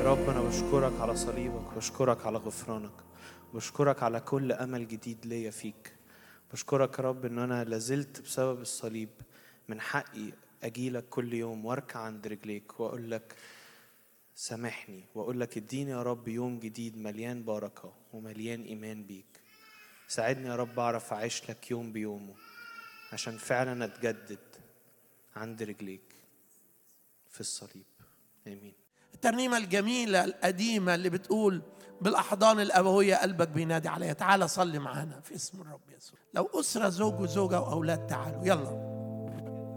رب أنا بشكرك على صليبك بشكرك على غفرانك بشكرك على كل أمل جديد ليا فيك بشكرك يا رب إن أنا لازلت بسبب الصليب من حقي أجيلك كل يوم وأركع عند رجليك وأقول لك سامحني وأقول لك اديني يا رب يوم جديد مليان بركة ومليان إيمان بيك ساعدني يا رب أعرف أعيش لك يوم بيومه عشان فعلا أتجدد عند رجليك في الصليب آمين الترنيمة الجميلة القديمة اللي بتقول بالأحضان الأبوية قلبك بينادي عليها تعال صلي معانا في اسم الرب يسوع لو أسرة زوج وزوجة وأولاد تعالوا يلا